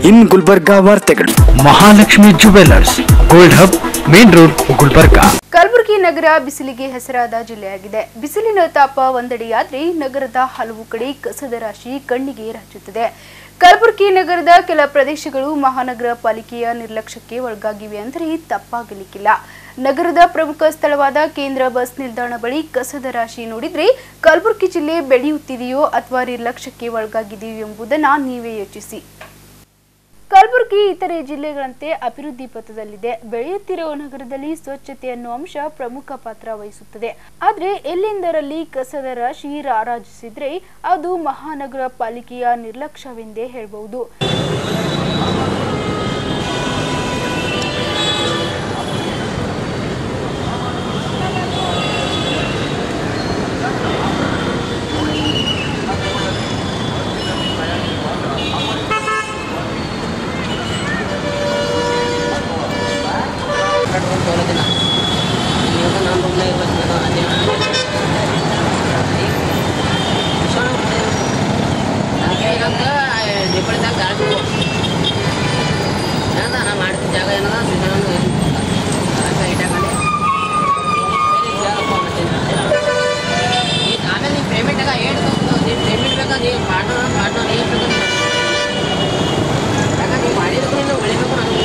ಇನ್ ಗುಲ್ಬರ್ಗಾ ವಾರ್ತೆಗಳು Mahalakshmi jewellers gold hub main road Gulbarga Kalaburagi ನಗರ ಬಿಸಿಲಿಗೆ ಹೆಸರಾದ ಜಿಲ್ಲೆಯಾಗಿದೆ ಬಿಸಿಲಿನ ತಾಪ ಒಂದೆಡೆಯಾದ್ರೆ ನಗರದ ಹಲವು ಕಡೆ ಕಸದ ರಾಶಿ ಕಣ್ಣಿಗೆ ರಾಚುತ್ತದೆ ಕಲಬುರಗಿ ನಗರದ ಕೆಲ ಪ್ರದೇಶಗಳು ಮಹಾನಗರ ಪಾಲಿಕೆಯ ನಿರ್ಲಕ್ಷ್ಯಕ್ಕೆ ಒಳಗಾಗಿವೆ ಅಂದರೆ ತಪ್ಪಾಗಲಿಕ್ಕಿಲ್ಲ ನಗರದ ಪ್ರಮುಖ ಸ್ಥಳವಾದ ಕೇಂದ್ರ ಬಸ್ ನಿಲ್ದಾಣ ಬಳಿ ಕಸದ ರಾಶಿ ನೋಡಿದ್ರೆ ಕಲಬುರಗಿ ಜಿಲ್ಲೆ ಬೆಳೆಯುತ್ತಿದೆಯೋ ಅಥವಾ ನಿರ್ಲಕ್ಷ್ಯಕ್ಕೆ ಒಳಗಾಗಿದೆಯೋ ಎಂಬುದನ್ನು ನೀವೇ ಯೋಚಿಸಿ ಕಲಬುರಗಿ ಇತರೆ ಜಿಲ್ಲೆಗಳಂತೆ ಅಭಿವೃದ್ಧಿ ಪಥದಲ್ಲಿದೆ ಬೆಳೆಯುತ್ತಿರುವ ನಗರದಲ್ಲಿ ಸ್ವಚ್ಛತೆ ಅನ್ನೋ ಅಂಶ ಪ್ರಮುಖ ಪಾತ್ರ ವಹಿಸುತ್ತದೆ ಆದ್ರೆ ಎಲ್ಲೆಂದರಲ್ಲಿ ಕಸದ ರಾಶಿ ರಾರಾಜಿಸಿದ್ರೆ ಅದು ಮಹಾನಗರ ಪಾಲಿಕೆಯ ನಿರ್ಲಕ್ಷ್ಯವೆಂದೇ ಹೇಳಬಹುದು ಕಟ್ಕೊಂಡು ತೋರೋದಿಲ್ಲ ಇವಾಗ ನಾನು ರೂಮ್ನಾಗ ಇರ್ಬೇಕು ನಾನು ಅದೇ ನನಗೆ ಏನಂತ ದೀಪಾವಳಿದಾಗ ಗಾಡಿ ಏನಂತ ನಾ ಮಾಡ್ತಿದ್ದ ಜಾಗ ಏನದ ಸುಧಾರಣೆ ಅದಕ್ಕೆ ಇಟ್ಟಾಕಂಡೆ ಆಮೇಲೆ ನೀವು ಪೇಮೆಂಟಾಗ ಏನು ನೀವು ಪೇಮೆಂಟ್ ಬೇಕಾ ನೀವು ಪಾರ್ಟ್ನರ್ ಪಾರ್ಟ್ನರ್ ಏನು ಬೇಕು ಯಾಕಂದ್ರೆ ನೀವು ಮಾಡಿದಕ್ಕೂ ನೀನು ಉಳಿಬೇಕು ನನಗೆ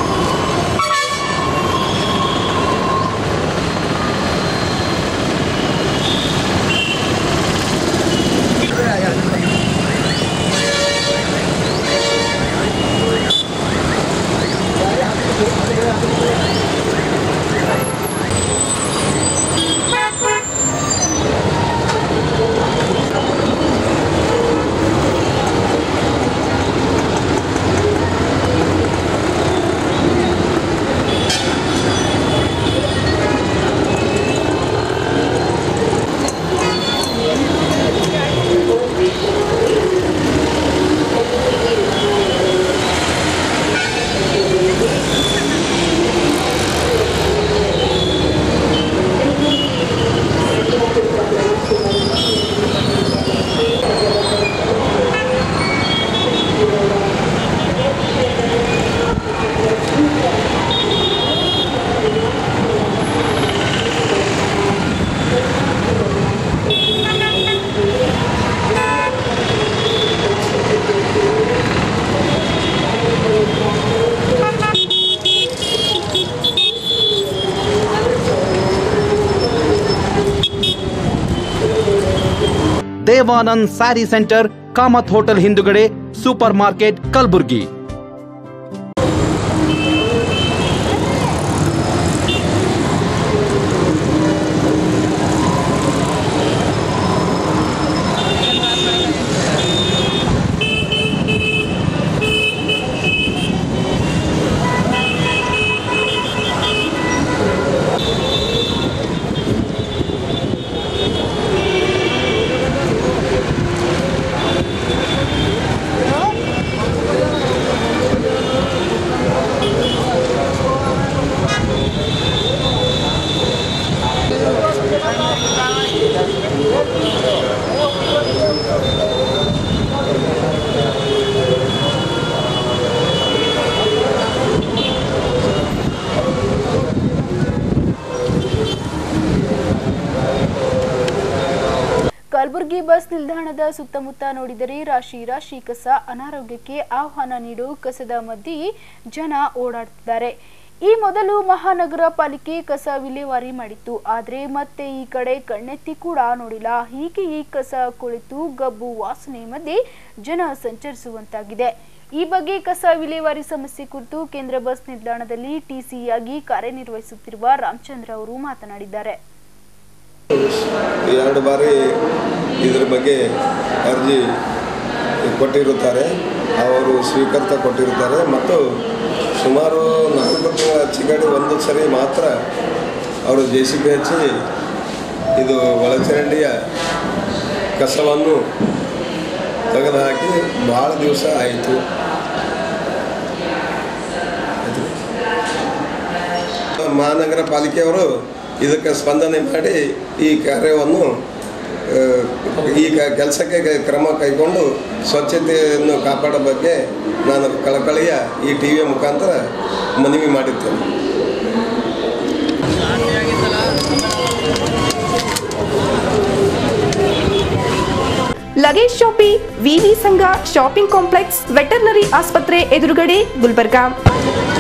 Devanand saree centre Kamath hotel ಹಿಂದುಗಡೆ super market Kalaburgi Kalaburagi bus ನಿಲ್ದಾಣದ ಸುತ್ತಮುತ್ತ ನೋಡಿದರೆ ರಾಶಿ ರಾಶಿ ಕಸ ಅನಾರೋಗ್ಯಕ್ಕೆ ಆಹ್ವಾನ ನೀಡು ಕಸದ ಮಧ್ಯೆ ಜನ ಓಡಾಡ್ತಿದ್ದಾರೆ ಈ ಮೊದಲು ಮಹಾನಗರ ಪಾಲಿಕೆ ಕಸ ವಿಲೇವಾರಿ ಮಾಡಿತ್ತು ಆದರೆ ಮತ್ತೆ ಈ ಕಡೆ ಕಣ್ಣೆತ್ತಿ ಕೂಡ ನೋಡಿಲ್ಲ ಹೀಗೆ ಈ ಕಸ ಕುಳಿತು ಗಬ್ಬು ವಾಸನೆ ಮಧ್ಯೆ ಜನ ಸಂಚರಿಸುವಂತಾಗಿದೆ ಈ ಬಗ್ಗೆ ಕಸ ವಿಲೇವಾರಿ ಸಮಸ್ಯೆ ಕುರಿತು ಕೇಂದ್ರ ಬಸ್ ನಿಲ್ದಾಣದಲ್ಲಿ ಟಿಸಿಯಾಗಿ ಕಾರ್ಯನಿರ್ವಹಿಸುತ್ತಿರುವ ರಾಮಚಂದ್ರ ಅವರು ಮಾತನಾಡಿದ್ದಾರೆ ಎರಡು ಬಾರಿ ಇದ್ರ ಬಗ್ಗೆ ಅರ್ಜಿ ಕೊಟ್ಟಿರುತ್ತಾರೆ ಅವರು ಸ್ವೀಕೃತ ಕೊಟ್ಟಿರುತ್ತಾರೆ ಮತ್ತು ಸುಮಾರು ನಾಲ್ಕು ತಿಂಗಳ ಚಿಗಡಿ ಒಂದು ಸರಿ ಮಾತ್ರ ಅವರು ಜೆ ಸಿ ಬಿ ಹಚ್ಚಿ ಇದು ಒಳಚರಂಡಿಯ ಕಸವನ್ನು ತೆಗೆದುಹಾಕಿ ಭಾಳ ದಿವಸ ಆಯಿತು ಮಹಾನಗರ ಪಾಲಿಕೆಯವರು ಇದಕ್ಕೆ ಸ್ಪಂದನೆ ಮಾಡಿ ಈ ಕಾರ್ಯವನ್ನು ಈ ಕೆಲಸಕ್ಕೆ ಕ್ರಮ ಕೈಗೊಂಡು ಸ್ವಚ್ಛತೆಯನ್ನು ಕಾಪಾಡೋ ಬಗ್ಗೆ ನಾನು ಕಳಕಳಿಯ ಈ ಟಿ ವಿಯ ಮುಖಾಂತರ ಮನವಿ ಮಾಡಿದ್ದೇನೆ ಲಗೇಜ್ ಶಾಪಿ ವಿವಿ ಸಂಘ ಶಾಪಿಂಗ್ ಕಾಂಪ್ಲೆಕ್ಸ್ ವೆಟರ್ನರಿ ಆಸ್ಪತ್ರೆ ಎದುರುಗಡೆ ಗುಲ್ಬರ್ಗಾ